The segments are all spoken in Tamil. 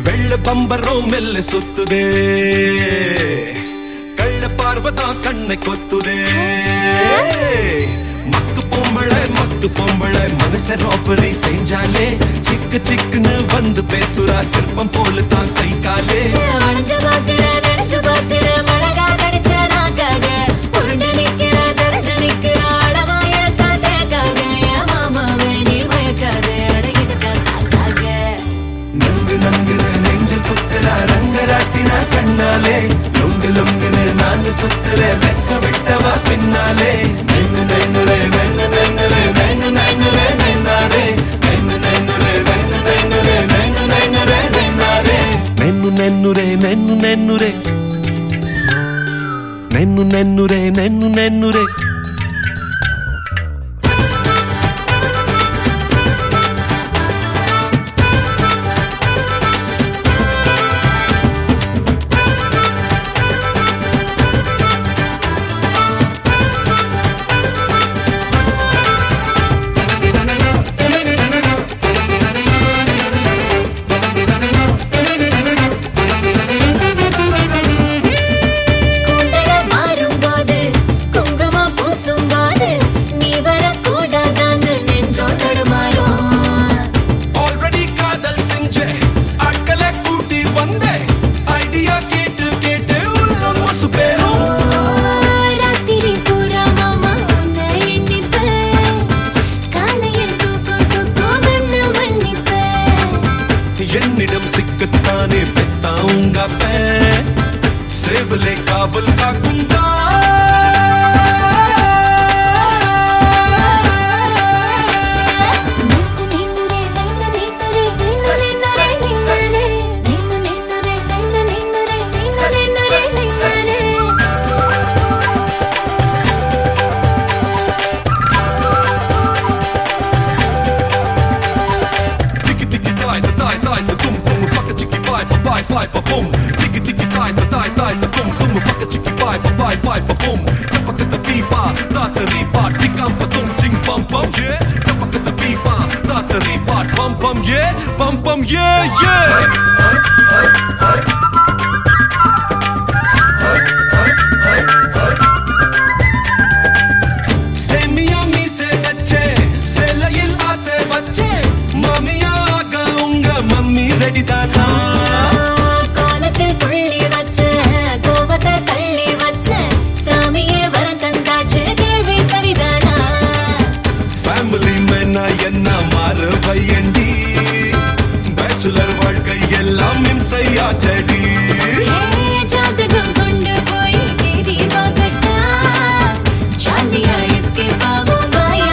வெள்ள பம்பரம் மெல்ல சுத்துதே கள்ள பார்வதான் கண்ணை கொத்துதே மக்கு பொம்பளை மக்கு பொம்பளை மனச ராபரி செஞ்சாலே சிக்கு சிக்குன்னு வந்து பேசுறா சிற்பம் போல தான் கை காலே அணைஞ்சு பாக்குற நினைச்சு பாக்குற மழகா கடிச்ச நாக்காக உருண்டு நிக்கிற திரண்டு நிக்கிற அடவா இழைச்சா தேக்காக என் மாமாவே நீ மயக்காத அடகிட்ட சாக்காக நங்கு நங்குன்னு நெஞ்சு குத்துற ரங்கராட்டின கண்ணாலே லொங்கு லொங்குன்னு நாங்க சுத்துற வெக்க விட்டவா பின்னாலே நென்னு நென்னுரே நென்னு நென்னுரே நென்னு நென்னுரே நென்னாரே நென்னு நென்னுரே நென்னு நென்னுரே நென்னு நென்னுரே நென்னாரே நென்னு நென்னுரே நென்னு நென்னுரே நென்னு நென்னுரே நென்னு நென்னுரே கூந்தல மாறும்போது குங்குமம் பூசும்போது நீ வரக்கூடாதான்னு நெஞ்சம் தடுமாறும் ஆல்ரெடி காதல் செஞ்ச ஆட்களை கூட்டி வந்த ஐடியா கேட்டு கேட்டு உள்ளம் மசு பேரும் ராத்திரி பூரா மாமா உன்னை எண்ணிப்பேன் காலையில் தூக்கம் சொக்கம் கண்ணு மன்னிப்பேன் என்னிடம் சிக்கத்தானே பெத்தா உங்க அப்பன். சேவலே காவல் காக்குண்டா Tiki tiki tai ta tai tai ta tum tum paka chiki pai pa pai pai pa pum. Tiki tiki tai ta tai tai ta tum tum paka chiki pai pa pai pai pa pum. Kapaka ta pipa ta ta ripa tikam pa tum ching pam pam yeah. Kapaka ta pipa ta ta ripa pam pam yeah pam pam yeah yeah. சேமியா மீசை வச்சே சேலையில் ஆசை வச்சே மாமியா ஆக உங்க மம்மி ரெடி தானா கோலத்தில் புள்ளி வச்ச கோவத்தை தள்ளி வச்ச சாமியே வரம் தந்தாச்சு கேள்வி சரிதானா ஃபேமிலி மேனா என்ன மாறு பையண்டி பேச்சுலர் வாழ்க்கை எல்லாம் மின்சையாச்சடி ஏ, ஜாதகம் கொண்டு போய் தேதி வாங்கட்டா ஜாலியா எஸ்கேப் ஆகும் பாயா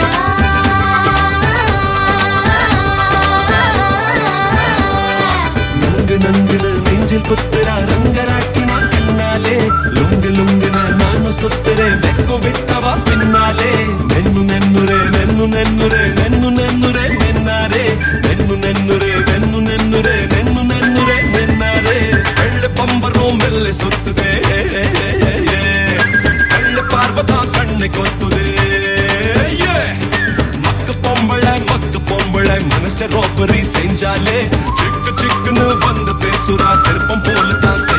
நங்கு நங்குன்னு நெஞ்சில் குத்துறா ரங்கராட்டினா பின்னாலே லுங்கு லுங்குன்னு நானும் சுத்துறேன் வெக்கு விட்டவா பின்னாலே நென்னு நென்னுரே நென்னு நென்னுரே நென்னு நென்னுரே நென்னாரே நென்னு நென்னுரே நென்னு நென்னுரே நென்னு நென்னுரே நென்னாரே வெள்ள பம்பரம் மெல்ல சுத்துதே கள்ள பார்வதான் கண்ணை கொத்துதே Yeah. மக்கு பொம்பளை மக்கு பொம்பளை மனச ரோபரி செஞ்சாலே சிக்கு சிக்குன்னு வந்து பேசுறா சிற்பம் போல தான்